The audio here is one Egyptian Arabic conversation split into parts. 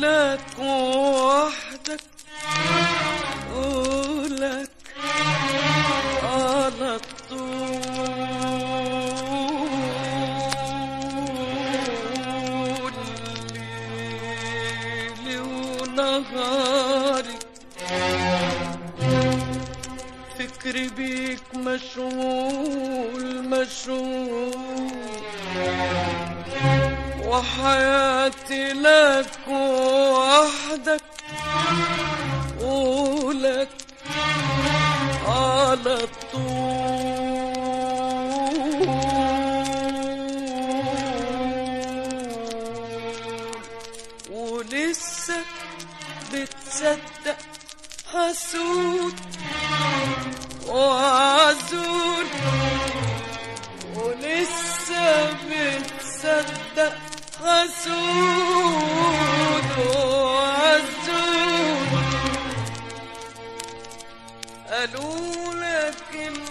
لك وحدك ولك على طول ليلي ونهاري فكري بيك مشغول مشغول وحياتي لك وحدك ولك على طول ولسه بتصدق حسود وعزول ولسه بتصدق حسود وعزول قالوا لك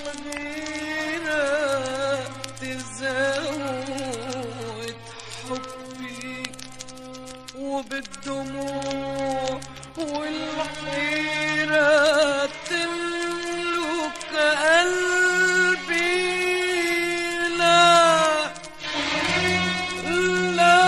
الغيرة تزود حبي وبالدموع والحيرة تملك قلبي لا لا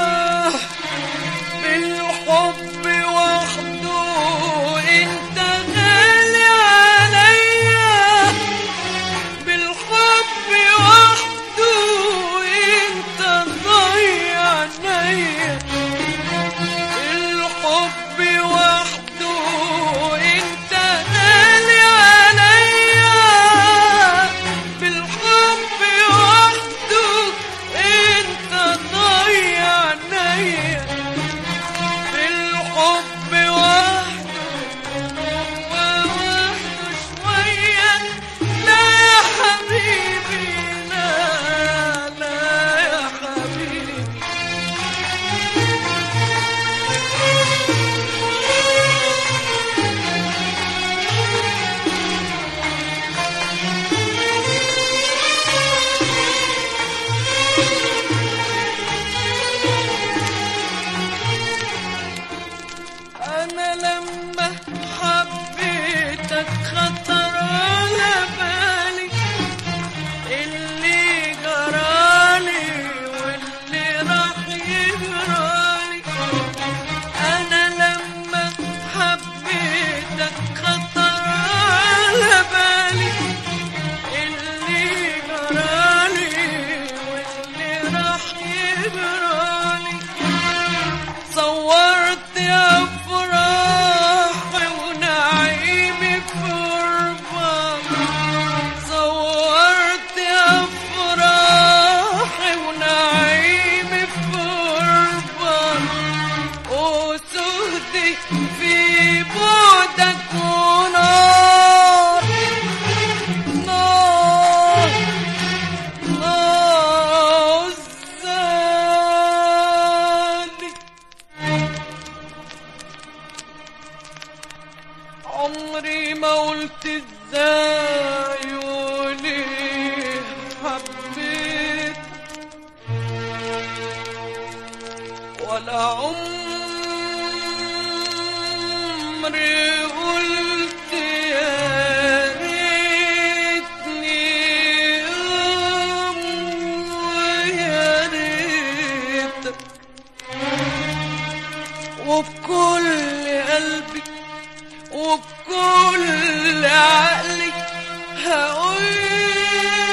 بالحب وحده انت غالي عليا بالحب وحده انت ضيع عينيا الحب وحده انت غالي عليا بالحب وحده انت ضيع عينيا بالحب وحده هو وحده شوية لا يا حبيبي لا لا يا حبيبي أنا لما حبيتك خطر على بالي اللي جرالي واللي راح يجرالي أنا لما حبيتك خطر على بالي اللي جرالي واللي راح يجرالي صورت أفراحي ونعيمي في غربة صورت أفراحي ونعيمي في غربة وسهدي في بعدك ونار نار نار زادي عمري ما قلت ازاي وليه حبيت ولا عمري قلت يا ريتني أم ويا ريتك وبكل قلبي وبكل عقلي هقول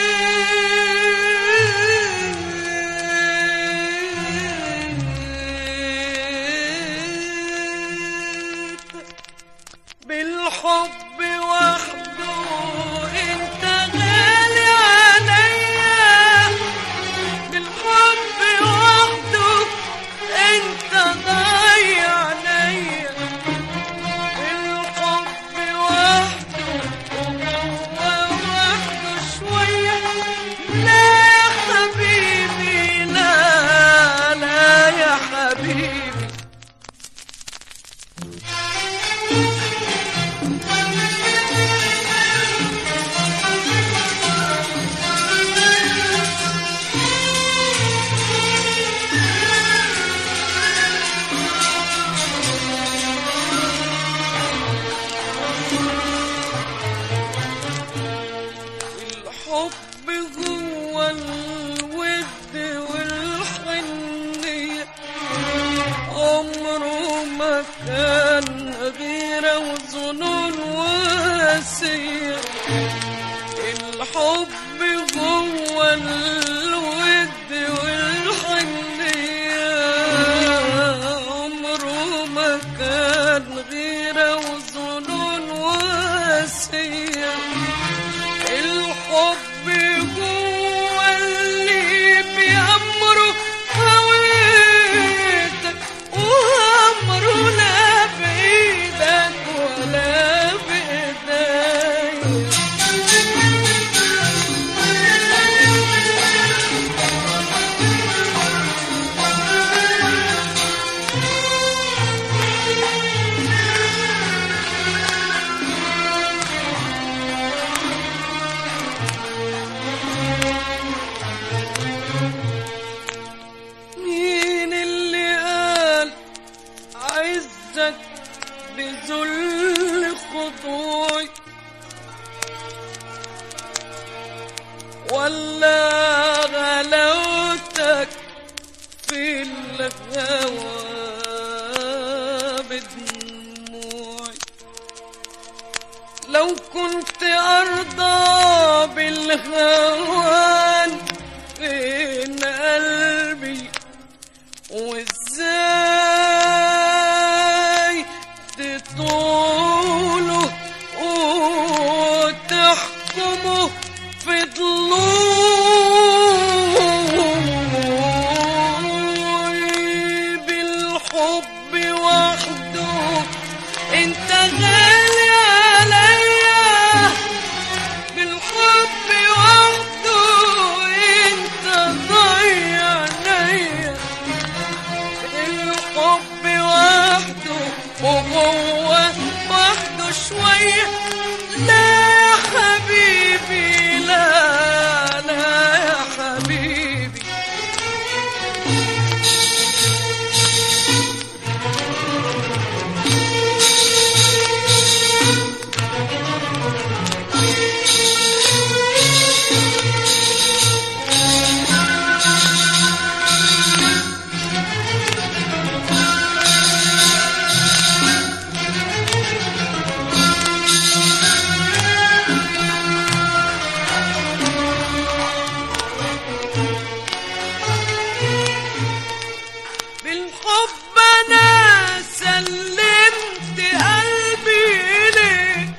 بالحب وحده انت غالي عليا بالحب وحده انت ضايع عليا بالحب وحده وهو وحده مكان غيرة وظنون واسية الحب جوه الود والحنية عمره ما كان غيرة وظنون واسية الحب جوه اللي بيأمره هويتك وأمره لا بإيدك ولا بإيديا مين اللي قال عزك بذل خضوعي ولا غلاوتك في الهوى بدموعي لو كنت أرضى بالهوان بين قلبي وازاي تطوله وتحكمه في ضلوعي بالحب وحده انت غالي عليا بالحب وحده انت ضيع عليا الحب وحده وهو وحده شوية لا يا حبيبي لا لا يا حبيبي بالحب انا سلمت قلبي ليك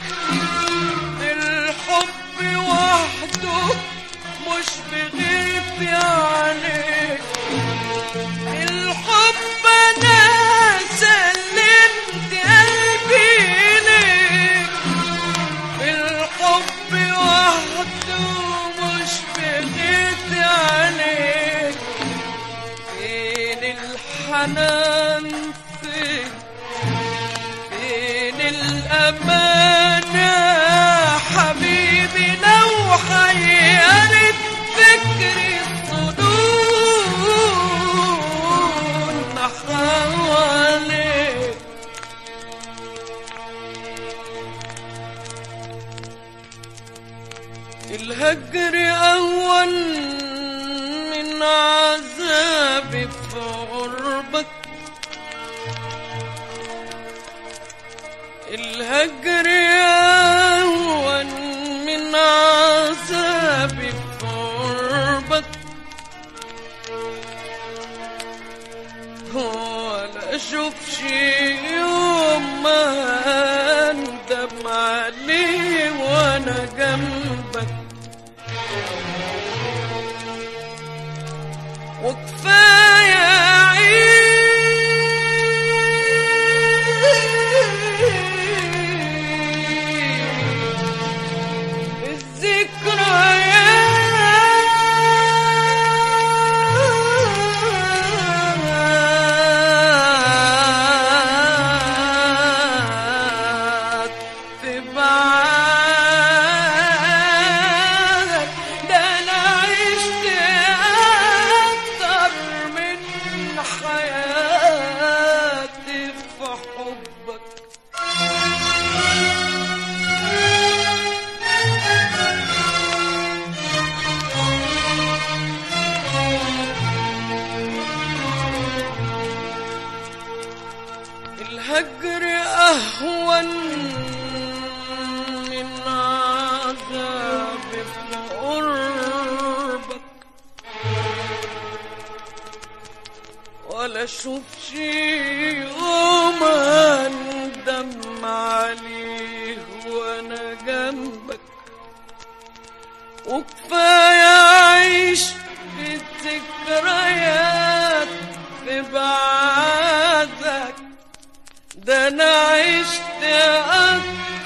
الحب وحده مش بغيرتي عليك الحب انا سلمت قلبي ليك الحب وحده مش بغيرتي عليك فين الحنان فين فين الأمان يا حبيبي لو حيرت فكري الظنون حواليك الهجر أهون من عذابي في غربك الهجر أهون من عذابي في غربك ولا أشوفش يوم ما أندم عليه وأنا جنبك وكفاية عيد الذكريات تبعك ده أنا عشت أكتر من الهجر أهون من عذاب في قربك ولا اشوفش يوم اندم عليه وانا جنبك وكفايه اعيش في الذكريات في بعدك ده انا عشت اكتر